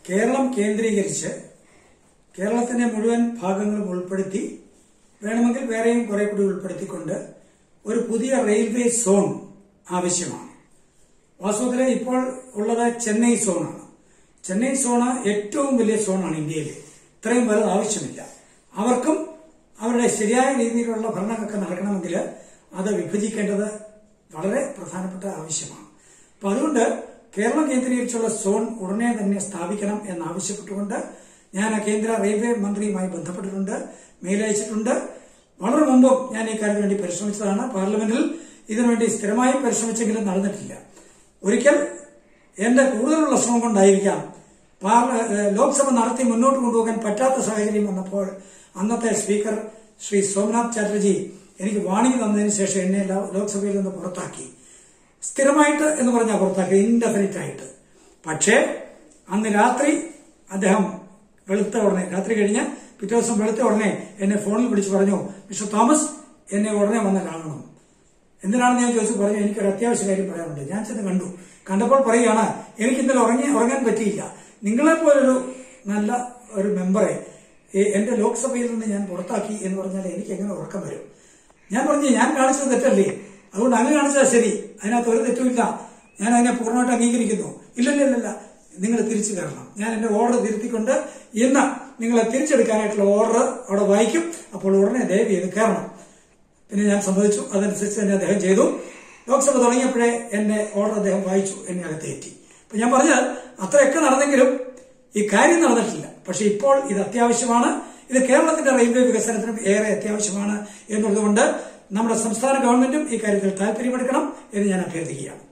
കേരളം കേന്ദ്രീകരിച്ച് കേരളത്തിന്റെ മുഴുവൻ ഭാഗങ്ങളും ഉൾപ്പെടുത്തി വേണമെങ്കിൽ വേറെയും കുറെ കൂടി ഉൾപ്പെടുത്തിക്കൊണ്ട് ഒരു പുതിയ റെയിൽവേ സോൺ ആവശ്യമാണ് വാസ്തവത്തിൽ ഇപ്പോൾ ഉള്ളത് ചെന്നൈ സോണാണ് ചെന്നൈ സോണ് ഏറ്റവും വലിയ സോണാണ് ഇന്ത്യയിൽ ഇത്രയും വലുത് ആവശ്യമില്ല അവർക്കും അവരുടെ ശരിയായ രീതിയിലുള്ള ഭരണമൊക്കെ നടക്കണമെങ്കിൽ അത് വിഭജിക്കേണ്ടത് വളരെ പ്രധാനപ്പെട്ട ആവശ്യമാണ് അപ്പൊ അതുകൊണ്ട് കേരളം കേന്ദ്രീകരിച്ചുള്ള സോൺ ഉടനെ തന്നെ സ്ഥാപിക്കണം എന്നാവശ്യപ്പെട്ടുകൊണ്ട് ഞാൻ കേന്ദ്ര റെയിൽവേ മന്ത്രിയുമായി ബന്ധപ്പെട്ടിട്ടുണ്ട് മെയിലയച്ചിട്ടുണ്ട് വളരെ മുമ്പും ഞാൻ ഈ കാര്യത്തിന് വേണ്ടി പരിശ്രമിച്ചതാണ് പാർലമെന്റിൽ ഇതിനുവേണ്ടി സ്ഥിരമായി പരിശ്രമിച്ചെങ്കിലും നടന്നിട്ടില്ല ഒരിക്കൽ എന്റെ കൂടുതലുള്ള ശ്രമം കൊണ്ടായിരിക്കാം പാർല- ഏഹ് ലോക്സഭ നടത്തി മുന്നോട്ട് കൊണ്ടുപോകാൻ പറ്റാത്ത സാഹചര്യം വന്നപ്പോൾ അന്നത്തെ സ്പീക്കർ ശ്രീ സോമനാഥ് ചാറ്റർജി എനിക്ക് വാണിംഗ് തന്നതിന് ശേഷം എന്നെ ലോ- ലോക്സഭയിൽ നിന്ന് പുറത്താക്കി സ്ഥിരമായിട്ട് എന്ന് പറഞ്ഞാൽ പുറത്താക്കി ഇൻഡെഫിനിറ്റ് ആയിട്ട് പക്ഷേ അന്ന് രാത്രി അദ്ദേഹം വെളുത്ത ഉടനെ രാത്രി കഴിഞ്ഞ് പിറ്റേ ദിവസം വെളുത്ത ഉടനെ എന്നെ ഫോണിൽ വിളിച്ച് പറഞ്ഞു മിസ്റ്റർ തോമസ് എന്നെ ഉടനെ വന്ന് കാണണം എന്തിനാണെന്ന് ഞാൻ ചോദിച്ചു പറഞ്ഞു എനിക്കൊരു അത്യാവശ്യ കാര്യം പറയാനുണ്ട് ഞാൻ ചെന്ന് കണ്ടു കണ്ടപ്പോൾ പറയുകയാണ് എനിക്ക് ഇന്നലെ ഉറങ്ങി ഉറങ്ങാൻ പറ്റിയില്ല നിങ്ങളെ പോലൊരു നല്ല ഒരു മെമ്പറെ ഈ എന്റെ ലോക്സഭയിൽ നിന്ന് ഞാൻ പുറത്താക്കി എന്ന് പറഞ്ഞാൽ എനിക്ക് എങ്ങനെ ഉറക്കം വരും ഞാൻ പറഞ്ഞു ഞാൻ കാണിച്ചത് തെറ്റല്ലേ അതുകൊണ്ട് അങ്ങ് കാണിച്ചാൽ ശരി അതിനകത്ത് ഒരു തെറ്റുമില്ല ഞാൻ അതിനെ പൂർണ്ണമായിട്ട് അംഗീകരിക്കുന്നു ഇല്ലല്ലില്ല നിങ്ങൾ തിരിച്ചു കയറണം ഞാൻ എന്റെ ഓർഡർ തിരുത്തിക്കൊണ്ട് ഇന്ന് നിങ്ങളെ തിരിച്ചെടുക്കാനായിട്ടുള്ള ഓർഡർ അവിടെ വായിക്കും അപ്പോൾ ഉടനെ ദയവ് ചെയ്ത് കയറണം പിന്നെ ഞാൻ സമ്മതിച്ചു അതനുസരിച്ച് തന്നെ അദ്ദേഹം ചെയ്തു ലോക്സഭ തുടങ്ങിയപ്പോഴേ എന്റെ ഓർഡർ അദ്ദേഹം വായിച്ചു എന്നെ അകത്തേറ്റി അപ്പൊ ഞാൻ പറഞ്ഞാൽ അത്രയൊക്കെ നടന്നെങ്കിലും ഈ കാര്യം നടന്നിട്ടില്ല പക്ഷെ ഇപ്പോൾ ഇത് അത്യാവശ്യമാണ് ഇത് കേരളത്തിന്റെ റെയിൽവേ വികസനത്തിനും ഏറെ അത്യാവശ്യമാണ് എന്നുള്ളതുകൊണ്ട് നമ്മുടെ സംസ്ഥാന ഗവൺമെന്റും ഈ കാര്യത്തിൽ താല്പര്യമെടുക്കണം എന്ന് ഞാൻ അഭ്യർത്ഥിക്കുകയാണ്